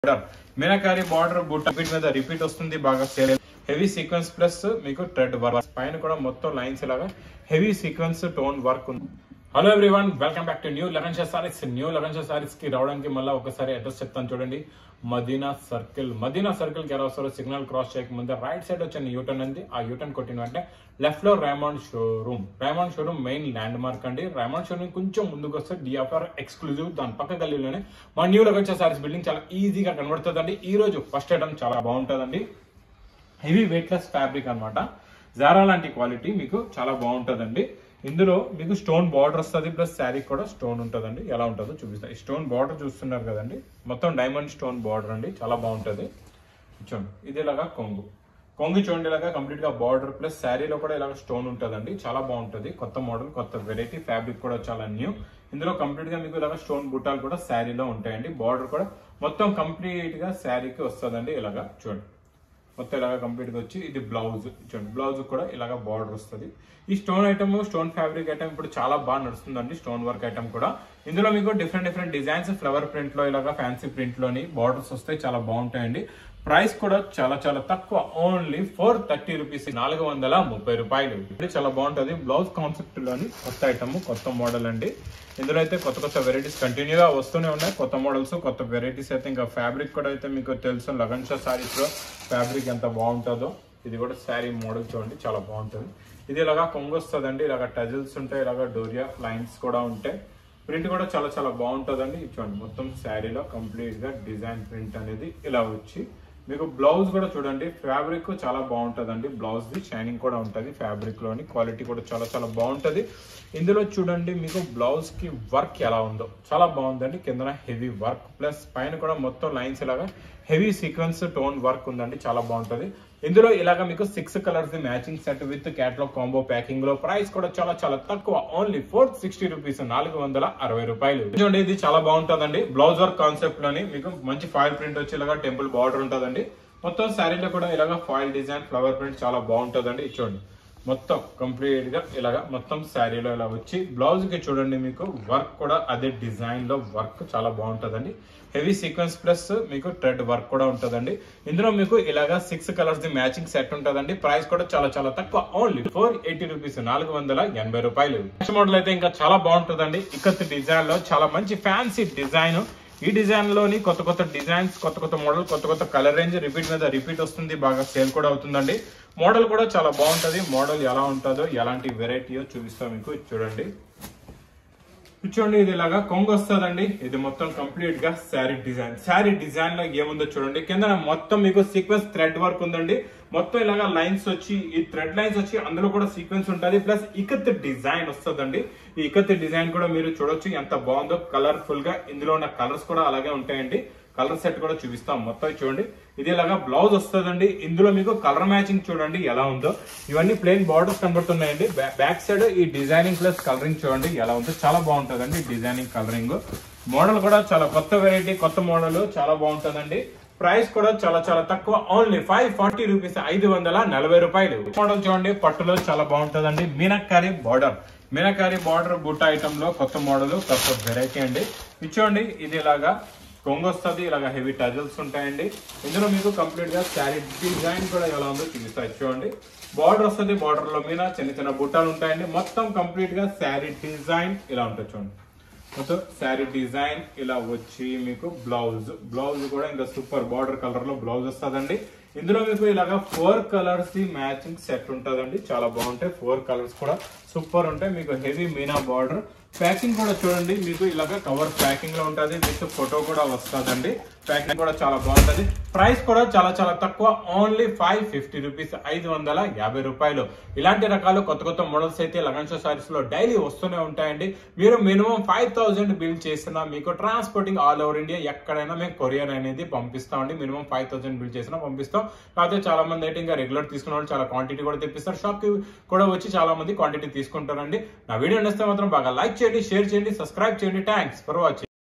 border meenakari border బుట్ట repeat మీద repeat వస్తుంది బాగా సేల్ హెవీ సీక్వెన్స్ ప్లస్ మీకు ట్రెడ్ వర్క్ పైన కూడా మొత్తం లైన్స్ లాగా హెవీ సీక్వెన్స్ టోన్ వర్క్ ఉంది hello everyone welcome back to new eleven show sarees new eleven show sarees కి రావడానికి మళ్ళీ ఒకసారి అడ్రస్ చెప్తాను చూడండి మదీనా సర్కిల్ మదీనా సర్కిల్ కి ఎలా వస్తారో సిగ్నల్ క్రాస్ చేయక ముందే రైట్ సైడ్ వచ్చిన యూటర్న్ ఉంది ఆ యూటర్న్ కొట్టిన వెంటనే లెఫ్ట్ లో Raymond showroom Raymond showroom main landmark అండి రైమాండ్ షోరూమ్ కొంచెం ముందుకు వస్తే డిఎఫ్ఆర్ ఎక్స్క్లూజివ్ దాని పక్క గల్లీలోనే మా new eleven show sarees building చాలా ఈజీగా కనబడుతుందండి ఈ రోజు ఫస్ట్ ఐటమ్ చాలా బాగుంటుందండి హెవీ వెయిట్లెస్ ఫ్యాబ్రిక్ అన్నమాట జారా లాంటి క్వాలిటీ మీకు చాలా బాగుంటుందండి ఇందులో మీకు స్టోన్ బార్డర్ వస్తుంది ప్లస్ శారీ కూడా స్టోన్ ఉంటుందండి ఎలా ఉంటుందో చూపిస్తాను ఈ స్టోన్ బార్డర్ చూస్తున్నారు కదండి మొత్తం డైమండ్ స్టోన్ బార్డర్ అండి చాలా బాగుంటుంది చూడండి ఇది ఇలాగా కొంగు కొంగు చూడండి ఇలాగా కంప్లీట్ గా బార్డర్ ప్లస్ శారీలో కూడా ఇలాగ స్టోన్ ఉంటుందండి చాలా బాగుంటుంది కొత్త మోడల్ కొత్త వెరైటీ ఫ్యాబ్రిక్ కూడా చాలా న్యూ ఇందులో కంప్లీట్ గా మీకు ఇలాగ స్టోన్ బుట్టాలు కూడా శారీలో ఉంటాయండి బార్డర్ కూడా మొత్తం కంప్లీట్ గా శారీకి వస్తుందండి ఇలాగా చూడండి మొత్తం ఇలాగా కంప్లీట్ గా వచ్చి ఇది బ్లౌజ్ చూడండి బ్లౌజ్ కూడా ఇలాగా బార్డర్ వస్తుంది ఈ stone item stone fabric item ఇప్పుడు చాలా బాగా నడుస్తుందండి స్టోన్ వర్క్ ఐటమ్ కూడా ఇందులో మీకు different different designs flower print లో ఇలాగా ఫ్యాన్సీ ప్రింట్ లోని బార్డర్స్ వస్తాయి చాలా బాగుంటాయండి ప్రైస్ కూడా చాలా చాలా తక్కువ ఓన్లీ ఫోర్ థర్టీ రూపీస్ నాలుగు వందల ముప్పై రూపాయలు ఇది చాలా బాగుంటది బ్లౌజ్ కాన్సెప్ట్ లోని కొత్త ఐటమ్ కొత్త మోడల్ అండి ఇందులో అయితే కొత్త కొత్త వెరైటీస్ కంటిన్యూగా వస్తూనే ఉన్నాయి కొత్త మోడల్స్ కొత్త వెరైటీస్ అయితే ఇంకా ఫ్యాబ్రిక్ కూడా అయితే మీకు తెలుసు లగన్ షా సారీస్ లో ఫ్యాబ్రిక్ ఎంత బాగుంటుందో ఇది కూడా శారీ మోడల్ చూడండి చాలా బాగుంటుంది ఇది ఇలాగా కొంగు వస్తుందండి ఇలాగ టజిల్స్ ఉంటాయి ఇలాగ డోరియా లైన్స్ కూడా ఉంటాయి ప్రింట్ కూడా చాలా చాలా బాగుంటుందండి ఇది చూడండి మొత్తం శారీలో కంప్లీట్ గా డిజైన్ ప్రింట్ అనేది ఇలా వచ్చి మీకు బ్లౌజ్ కూడా చూడండి ఫ్యాబ్రిక్ చాలా బాగుంటుందండి బ్లౌజ్ ది షైనింగ్ కూడా ఉంటుంది ఫ్యాబ్రిక్ లోని క్వాలిటీ కూడా చాలా చాలా బాగుంటుంది ఇందులో చూడండి మీకు బ్లౌజ్ కి వర్క్ ఎలా ఉందో చాలా బాగుందండి కింద హెవీ వర్క్ ప్లస్ పైన కూడా మొత్తం లైన్స్ ఇలాగా హెవీ సీక్వెన్స్ టోన్ వర్క్ ఉందండి చాలా బాగుంటుంది ఇందులో ఇలాగ మీకు six colours the matching set with catalogue combo packing లో ప్రైస్ కూడా చాలా చాలా తక్కువ ఓన్లీ ఫోర్ సిక్స్టీ రూపీస్ నాలుగు వందల అరవై రూపాయలు చూడండి ఇది చాలా బాగుంటుందండి బ్లౌజ్ వర్క్ కాన్సెప్ట్ లోని మీకు మంచి ఫాయిల్ ప్రింట్ వచ్చి ఇలాగా టెంపుల్ బార్డర్ ఉంటుందండి మొత్తం శారీలో కూడా ఇలాగా ఫాయిల్ డిజైన్ ఫ్లవర్ ప్రింట్ చాలా బాగుంటుందండి ఇది చూడండి మొత్తం కంప్లీట్ గా ఇలాగా మొత్తం శారీలో ఇలా వచ్చి బ్లౌజ్ కి చూడండి మీకు వర్క్ కూడా అదే డిజైన్ లో వర్క్ చాలా బాగుంటుందండి హెవీ సీక్వెన్స్ ప్లస్ మీకు థ్రెడ్ వర్క్ కూడా ఉంటుందండి ఇందులో మీకు ఇలాగా six colours the matching set ఉంటుందండి ప్రైస్ కూడా చాలా చాలా తక్కువ ఓన్లీ ఫోర్ ఎయిటీ రూపీస్ నాలుగు వందల ఎనభై రూపాయలు నెక్స్ట్ మోడల్ అయితే ఇంకా చాలా బాగుంటుందండి ఇక్కత్ డిజైన్ లో చాలా మంచి ఫ్యాన్సీ డిజైన్ ఈ డిజైన్ లోని కొత్త కొత్త డిజైన్స్ కొత్త కొత్త మోడల్ కొత్త కొత్త కలర్ రేంజ్ రిపీట్ మీద రిపీట్ వస్తుంది బాగా సేల్ కూడా అవుతుందండి మోడల్ కూడా చాలా బాగుంటది మోడల్ ఎలా ఉంటుందో ఎలాంటి వెరైటీయో చూపిస్తాం మీకు చూడండి చూడండి ఇది ఇలాగా కొంగు వస్తుందండి ఇది మొత్తం కంప్లీట్ గా శారీ డిజైన్ శారీ డిజైన్ లో ఏముందో చూడండి కింద మొత్తం మీకు సీక్వెన్స్ థ్రెడ్ వర్క్ ఉందండి మొత్తం ఇలాగా లైన్స్ వచ్చి ఈ థ్రెడ్ లైన్స్ వచ్చి అందులో కూడా సీక్వెన్స్ ఉంటుంది ప్లస్ ఇకత్ డిజైన్ వస్తుందండి ఈ ఇకత్ డిజైన్ కూడా మీరు చూడొచ్చు ఎంత బాగుందో కలర్ఫుల్ గా ఇందులో ఉన్న కలర్స్ కూడా అలాగే ఉంటాయండి కలర్ సెట్ కూడా చూపిస్తాం మొత్తం చూడండి ఇది ఇలాగా బ్లౌజ్ వస్తుందండి ఇందులో మీకు కలర్ మ్యాచింగ్ చూడండి ఎలా ఉందో ఇవన్నీ ప్లెయిన్ బార్డర్స్ కనబడుతున్నాయండి బ్యాక్ సైడ్ ఈ డిజైనింగ్ ప్లస్ కలరింగ్ చూడండి ఎలా ఉందో చాలా బాగుంటుందండి డిజైనింగ్ కలరింగ్ మోడల్ కూడా చాలా కొత్త వెరైటీ కొత్త మోడల్ చాలా బాగుంటుందండి ప్రైస్ కూడా చాలా చాలా తక్కువ ఓన్లీ ఫైవ్ ఫార్టీ రూపీస్ ఐదు వందల నలభై రూపాయలు మోడల్ చూడండి పట్టులో చాలా బాగుంటుందండి మీనక్కారి బార్డర్ మీనకారి బార్డర్ బుట్ట ఐటమ్ లో కొత్త మోడల్ కొత్త వెరైటీ అండి ఇది చూడండి ఇది ఇలాగా కొంగు వస్తుంది ఇలాగ హెవీ టజల్స్ ఉంటాయండి ఇందులో మీకు కంప్లీట్ గా శారీ డిజైన్ కూడా ఎలా ఉందో చూపిస్తాయి చూడండి బార్డర్ వస్తుంది బార్డర్ లో మీద చిన్న చిన్న బుట్టాలు ఉంటాయండి మొత్తం కంప్లీట్ గా శారీ డిజైన్ ఇలా ఉంటుంది చూడండి మొత్తం శారీ డిజైన్ ఇలా వచ్చి మీకు బ్లౌజ్ బ్లౌజ్ కూడా ఇంకా సూపర్ బార్డర్ కలర్ లో బ్లౌజ్ వస్తుందండి ఇందులో మీకు ఇలాగా ఫోర్ కలర్స్ మ్యాచింగ్ సెట్ ఉంటుందండి చాలా బాగుంటాయి ఫోర్ కలర్స్ కూడా సూపర్ ఉంటాయి మీకు హెవీ మీనా బార్డర్ ప్యాకింగ్ కూడా చూడండి మీకు ఇలాగ కవర్ ప్యాకింగ్ లో ఉంటుంది విత్ ఫోటో కూడా వస్తుందండి ప్యాకింగ్ కూడా చాలా బాగుంటది ప్రైస్ కూడా చాలా చాలా తక్కువ ఓన్లీ ఫైవ్ ఫిఫ్టీ రూపీస్ ఐదు వందల యాభై రూపాయలు ఇలాంటి రకాలు కొత్త కొత్త మోడల్స్ అయితే లగన్ షో సారీస్ లో డైలీ వస్తూనే ఉంటాయండి మీరు మినిమం ఫైవ్ థౌసండ్ బిల్ చేసినా మీకు ట్రాన్స్పోర్టింగ్ ఆల్ ఓవర్ ఇండియా ఎక్కడైనా మేము కొరియర్ అనేది పంపిస్తామండి మినిమం ఫైవ్ థౌసండ్ బిల్ చేసినా పంపిస్తాం కాకపోతే చాలా మంది అయితే ఇంకా రెగ్యులర్ తీసుకున్న వాళ్ళు చాలా క్వాంటిటీ కూడా తెప్పిస్తారు షాప్ కి కూడా వచ్చి చాలా మంది క్వాంటిటీ తీసుకుంటారండి నా వీడియో నచ్చితే మాత్రం బాగా లైక్ చేయండి షేర్ చేయండి సబ్స్క్రైబ్ చేయండి థ్యాంక్స్ ఫర్ వాచింగ్